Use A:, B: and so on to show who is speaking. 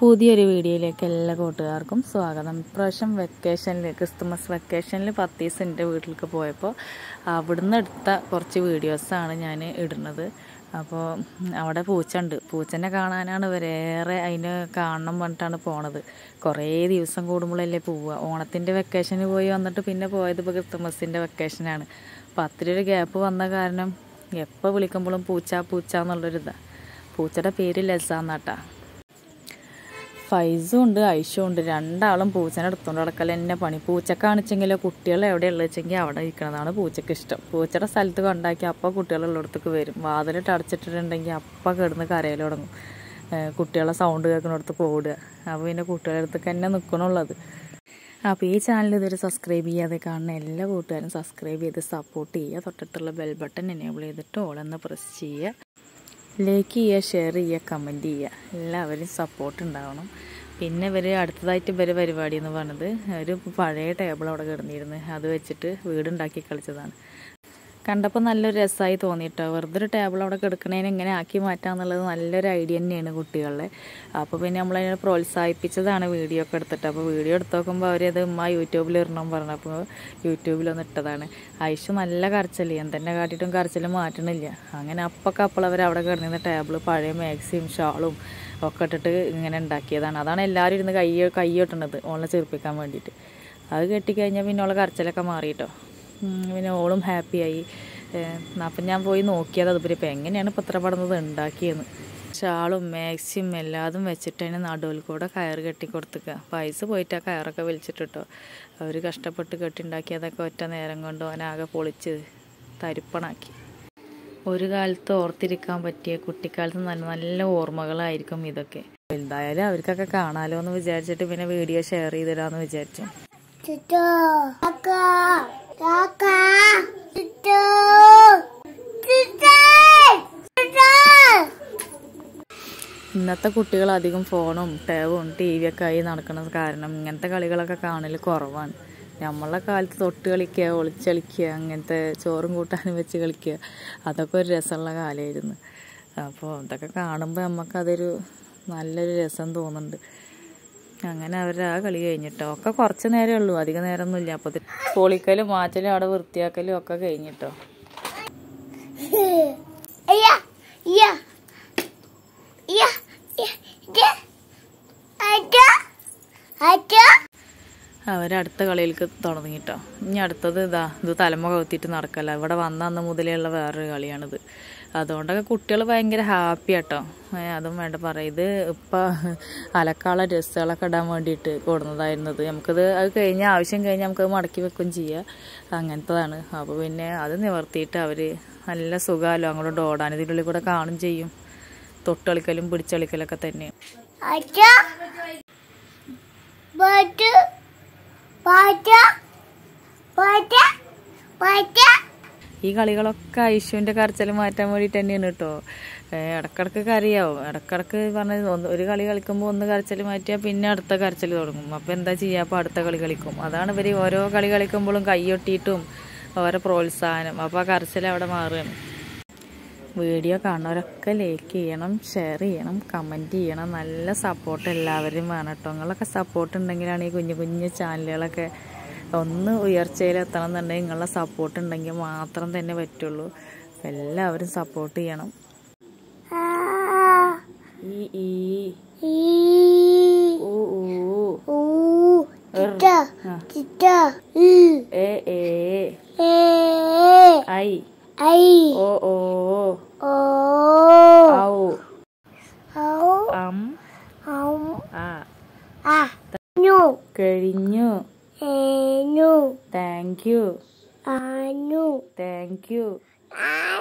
A: പുതിയൊരു വീഡിയോയിലേക്ക് എല്ലാ കൂട്ടുകാർക്കും സ്വാഗതം ഇപ്രാവശ്യം വെക്കേഷനിൽ ക്രിസ്തുമസ് വെക്കേഷനിൽ പത്ത് ദിവസം എൻ്റെ വീട്ടിലേക്ക് പോയപ്പോൾ അവിടുന്ന് എടുത്ത കുറച്ച് വീഡിയോസാണ് ഞാൻ ഇടുന്നത് അപ്പോൾ അവിടെ പൂച്ച ഉണ്ട് പൂച്ചനെ കാണാനാണ് ഇവരേറെ അതിന് കാണണം പറഞ്ഞിട്ടാണ് പോണത് കുറേ ദിവസം കൂടുമ്പോഴല്ലേ പോവുക ഓണത്തിൻ്റെ വെക്കേഷന് പോയി വന്നിട്ട് പിന്നെ പോയത് ഇപ്പോൾ ക്രിസ്തുമസിൻ്റെ വെക്കേഷനാണ് അപ്പോൾ അത്ര ഒരു ഗ്യാപ്പ് വന്ന കാരണം എപ്പോൾ വിളിക്കുമ്പോഴും പൂച്ച പൂച്ച എന്നുള്ളൊരിതാണ് പൂച്ചയുടെ പേര് ലസ എന്നാട്ടാ ഫൈസും ഉണ്ട് ഐഷും ഉണ്ട് രണ്ടാളും പൂച്ചനെ എടുത്തുകൊണ്ട് നടക്കൽ തന്നെ പണി പൂച്ചക്കാണിച്ചെങ്കിലോ കുട്ടികൾ എവിടെയുള്ള വെച്ചെങ്കിൽ അവിടെ ഇരിക്കണതാണ് പൂച്ചക്ക് ഇഷ്ടം പൂച്ചയുടെ സ്ഥലത്ത് കൊണ്ടാക്കി അപ്പം കുട്ടികളുള്ളിടത്തേക്ക് വരും വാതിലിട്ട് അടച്ചിട്ടിട്ടുണ്ടെങ്കിൽ അപ്പം കിടന്ന് കരയിൽ തുടങ്ങും ഏഹ് കുട്ടികളെ സൗണ്ട് കേൾക്കുന്നിടത്തേക്ക് ഓടുക അപ്പോൾ പിന്നെ കുട്ടികളുടെ അടുത്തേക്ക് തന്നെ നിൽക്കണുള്ളത് അപ്പോൾ ഈ ചാനൽ ഇതുവരെ സബ്സ്ക്രൈബ് ചെയ്യാതെ കാണുന്ന എല്ലാ കൂട്ടുകാരും സബ്സ്ക്രൈബ് ചെയ്ത് സപ്പോർട്ട് ചെയ്യുക തൊട്ടടുത്തുള്ള ബെൽ ബട്ടൺ എനേബിൾ ചെയ്തിട്ട് ഓളെന്ന് പ്രസ് ചെയ്യുക ലൈക്ക് ചെയ്യുക ഷെയർ ചെയ്യുക കമൻറ്റ് ചെയ്യുക എല്ലാവരും സപ്പോർട്ട് ഉണ്ടാവണം പിന്നെ ഇവർ അടുത്തതായിട്ട് ഇവർ പരിപാടി എന്ന് പറഞ്ഞത് ഒരു പഴയ ടേബിൾ അവിടെ കിടന്നിരുന്നു അത് വെച്ചിട്ട് വീടുണ്ടാക്കി കളിച്ചതാണ് കണ്ടപ്പോൾ നല്ലൊരു രസമായി തോന്നിയിട്ടോ വെറുതെ ഒരു ടേബിൾ അവിടെ കിടക്കണേന് എങ്ങനെ ആക്കി മാറ്റാന്നുള്ളത് നല്ലൊരു ഐഡിയ തന്നെയാണ് കുട്ടികളുടെ അപ്പോൾ പിന്നെ നമ്മളതിനെ പ്രോത്സാഹിപ്പിച്ചതാണ് വീഡിയോ ഒക്കെ എടുത്തിട്ട് അപ്പോൾ വീഡിയോ എടുത്ത് നോക്കുമ്പോൾ അവരത് ഉമ്മ യൂട്യൂബിൽ ഇടണം പറഞ്ഞപ്പോൾ യൂട്യൂബിലൊന്ന് ഇട്ടതാണ് ഐഷു നല്ല കരച്ചിൽ എന്തെന്നെ കാട്ടിയിട്ടും കരച്ചിൽ മാറ്റണില്ല അങ്ങനെ അപ്പൊക്കെ അപ്പോൾ അവർ അവിടെ കിടന്നിരുന്ന ടേബിൾ പഴയ മാക്സിയും ഷാളും ഒക്കെ ഇട്ടിട്ട് ഇങ്ങനെ ഉണ്ടാക്കിയതാണ് അതാണ് എല്ലാവരും ഇരുന്ന് കൈ കൈ കൊട്ടണത് ഓളെ ചെറുപ്പിക്കാൻ വേണ്ടിയിട്ട് അത് കെട്ടിക്കഴിഞ്ഞാൽ പിന്നെ ഓളെ കരച്ചിലൊക്കെ മാറിയിട്ടോ ഉം, പിന്നെ ഓളും ഹാപ്പിയായി അപ്പം ഞാൻ പോയി നോക്കിയത് അതുപോലെ ഇപ്പം എങ്ങനെയാണ് ഇപ്പോൾ ഇത്ര പടന്നത് ഉണ്ടാക്കിയെന്ന് ഷാളും മാക്സിയും എല്ലാതും വെച്ചിട്ട് അതിന് നടുവിൽ കൂടെ കയറ് കെട്ടി കൊടുത്തുക പൈസ പോയിട്ട് ആ കയറൊക്കെ വലിച്ചിട്ടിട്ടോ അവർ കഷ്ടപ്പെട്ട് കെട്ടിണ്ടാക്കിയതൊക്കെ ഒറ്റ നേരം കൊണ്ട് അവനാകെ പൊളിച്ച് തരിപ്പണാക്കി ഒരു കാലത്ത് ഓർത്തിരിക്കാൻ പറ്റിയ കുട്ടിക്കാലത്ത് നല്ല നല്ല ഓർമ്മകളായിരിക്കും ഇതൊക്കെ എന്തായാലും അവർക്കൊക്കെ കാണാലോ എന്ന് വിചാരിച്ചിട്ട് പിന്നെ വീഡിയോ ഷെയർ ചെയ്തിടാന്ന് വിചാരിച്ചു
B: Cucu, kakak, kakak, cucu, cucu, cucu.
A: ഇന്നത്തെ കുട്ടികൾ അധികം ഫോണും ടേവും ടി വി ഒക്കെ ആയി നടക്കുന്നത് കാരണം ഇങ്ങനത്തെ കളികളൊക്കെ കാണൽ കുറവാണ് നമ്മളെ കാലത്ത് തൊട്ട് കളിക്കുക ഒളിച്ചളിക്കുക അങ്ങനത്തെ ചോറും കൂട്ടാനും വെച്ച് കളിക്കുക അതൊക്കെ ഒരു രസമുള്ള കാലമായിരുന്നു അപ്പോൾ ഇതൊക്കെ കാണുമ്പോൾ നമുക്കതൊരു നല്ലൊരു രസം തോന്നുന്നുണ്ട് അങ്ങനെ അവരുടെ ആ കളി കഴിഞ്ഞിട്ടോ ഒക്കെ കുറച്ച് നേരമേ ഉള്ളൂ അധിക നേരമൊന്നുമില്ല അപ്പോൾ പൊളിക്കലും മാറ്റലും അവിടെ വൃത്തിയാക്കലും ഒക്കെ കഴിഞ്ഞിട്ടോ
B: Iya, iya, iya, iya, iya. Ada, ada.
A: അവരടുത്ത കളിയിലേക്ക് തുടങ്ങിട്ടോ ഇനി അടുത്തത് ഇതാ ഇത് തലമ കൗത്തിയിട്ട് നടക്കല്ല ഇവിടെ വന്ന അന്ന് മുതലേ ഉള്ള വേറൊരു കളിയാണിത് അതുകൊണ്ടൊക്കെ കുട്ടികൾ ഭയങ്കര ഹാപ്പി ആട്ടോ ഏ, അതും വേണ്ട പറയാം ഇത് ഇപ്പം അലക്കാള ഡ്രസ്സുകളൊക്കെ ഇടാൻ വേണ്ടിയിട്ട് കൊടുന്നതായിരുന്നത് നമുക്കത് അത് കഴിഞ്ഞ ആവശ്യം കഴിഞ്ഞാൽ നമുക്കത് മടക്കി വെക്കുകയും ചെയ്യാം അങ്ങനത്തതാണ് അപ്പോൾ പിന്നെ അത് നിവർത്തിയിട്ട് അവർ നല്ല സുഖമല്ലോ അങ്ങോട്ട് ഓടാൻ ഇതിനുള്ളിൽ കൂടെ കാണും ചെയ്യും തൊട്ടളിക്കലും പിടിച്ചളിക്കലൊക്കെ തന്നെയാണ്
B: Ada. Bada, bada, bada, bada.
A: ഈ കളികളൊക്കെ ഐശുവിൻ്റെ കരച്ചിൽ മാറ്റാൻ വേണ്ടിയിട്ട് തന്നെയാണ് കേട്ടോ ഏഹ് ഇടക്കിടക്ക് കരയാവും ഇടക്കിടക്ക് പറഞ്ഞ ഒന്ന് ഒരു കളി കളിക്കുമ്പോൾ ഒന്ന് കരച്ചിൽ മാറ്റിയാൽ പിന്നെ അടുത്ത കരച്ചിൽ തുടങ്ങും അപ്പോൾ എന്താ ചെയ്യുക അപ്പോൾ അടുത്ത കളി കളിക്കും അതാണ് ഇവർ ഓരോ കളി കളിക്കുമ്പോഴും കൈയൊട്ടിയിട്ടും ഓരോ പ്രോത്സാഹനം അപ്പോൾ ആ കരച്ചിൽ അവിടെ മാറുകയാണ് വീഡിയോ കാണുന്നവരൊക്കെ ലൈക്ക് ചെയ്യണം ഷെയർ ചെയ്യണം കമൻറ്റ് ചെയ്യണം നല്ല സപ്പോർട്ട് എല്ലാവരും വേണം കേട്ടോ നിങ്ങളൊക്കെ സപ്പോർട്ട് ഉണ്ടെങ്കിലാണ് ഈ കുഞ്ഞു കുഞ്ഞു ചാനലുകളൊക്കെ ഒന്ന് ഉയർച്ചയിലെത്തണം എന്നുണ്ടെങ്കിൽ നിങ്ങളുടെ സപ്പോർട്ട് ഉണ്ടെങ്കിൽ മാത്രം തന്നെ പറ്റുള്ളൂ എല്ലാവരും സപ്പോർട്ട് ചെയ്യണം
B: Ah,
A: ഈ ഈ
B: i,
A: ഊ ഊ
B: u, cita,
A: ആ.
B: cita, i,
A: എ എ
B: e,
A: ഐ
B: i,
A: ഓ ഓ
B: o,
A: ഔ
B: au,
A: അം
B: au,
A: ആ
B: ah, nu,
A: കഴിഞ്ഞു
B: e, nu,
A: thank you
B: anu,
A: thank you
B: anu.